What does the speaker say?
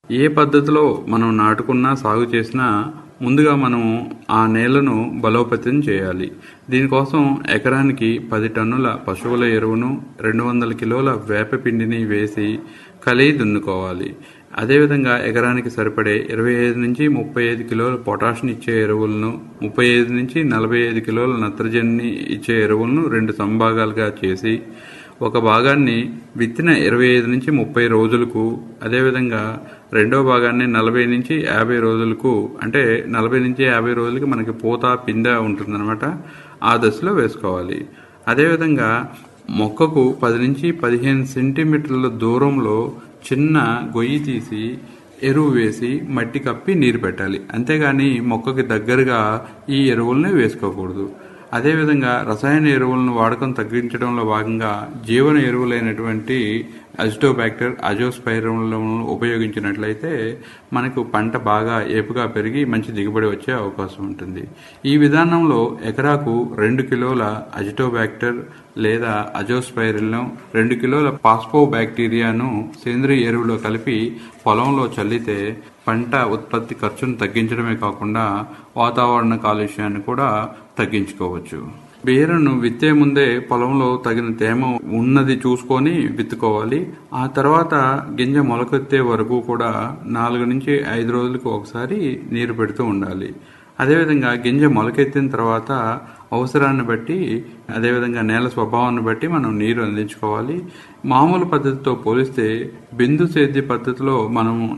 ఏ పద్ధతిలో మనం నాటుకున్నా సాగు చేసినా ముందుగా మనం ఆ నేలను బలోపేతం చేయాలి దీనికోసం ఎకరానికి పది టన్నుల పశువుల ఎరువును రెండు వందల కిలోల వేపపిండిని వేసి కలిగి దున్నుకోవాలి అదేవిధంగా ఎకరానికి సరిపడే ఇరవై ఐదు నుంచి ముప్పై ఐదు కిలోల పొటాషియం ఇచ్చే ఎరువులను ముప్పై ఐదు నుంచి నలభై ఐదు కిలోల నత్రజనిని ఇచ్చే ఎరువులను రెండు సంభాగాలుగా చేసి ఒక భాగాన్ని విత్తిన ఇరవై ఐదు నుంచి ముప్పై రోజులకు అదేవిధంగా రెండో భాగాన్ని నలభై నుంచి యాభై రోజులకు అంటే నలభై నుంచి యాభై రోజులకి మనకి పూత పిందె ఉంటుందన్నమాట ఆ దశలో వేసుకోవాలి అదేవిధంగా మొక్కకు పది నుంచి పదిహేను సెంటీమీటర్ల దూరంలో చిన్న గొయ్యి తీసి ఎరువు వేసి మట్టి కప్పి నీరు పెట్టాలి అంతేగాని మొక్కకి దగ్గరగా ఈ ఎరువుల్ని వేసుకోకూడదు అదేవిధంగా రసాయన ఎరువులను వాడకం తగ్గించడంలో భాగంగా జీవన ఎరువులైనటువంటి అజిటోబ్యాక్టర్ అజోస్పైరలను ఉపయోగించినట్లయితే మనకు పంట బాగా ఏపుగా పెరిగి మంచి దిగుబడి వచ్చే అవకాశం ఉంటుంది ఈ విధానంలో ఎకరాకు రెండు కిలోల అజిటోబ్యాక్టర్ లేదా అజోస్పైరిల్ను రెండు కిలోల పాస్పో బ్యాక్టీరియాను సేంద్రియ ఎరువులో కలిపి పొలంలో చల్లితే పంట ఉత్పత్తి ఖర్చును తగ్గించడమే కాకుండా వాతావరణ కాలుష్యాన్ని కూడా తగ్గించుకోవచ్చు బీరను విత్తే ముందే పొలంలో తగిన తేమ ఉన్నది చూసుకొని విత్తుకోవాలి ఆ తర్వాత గింజ మొలకెత్తే వరకు కూడా నాలుగు నుంచి ఐదు రోజులకు ఒకసారి నీరు పెడుతూ ఉండాలి అదేవిధంగా గింజ మొలకెత్తిన తర్వాత అవసరాన్ని బట్టి అదేవిధంగా నేల స్వభావాన్ని బట్టి మనం నీరు అందించుకోవాలి మామూలు పద్ధతితో పోలిస్తే బిందు సేద్య పద్ధతిలో మనం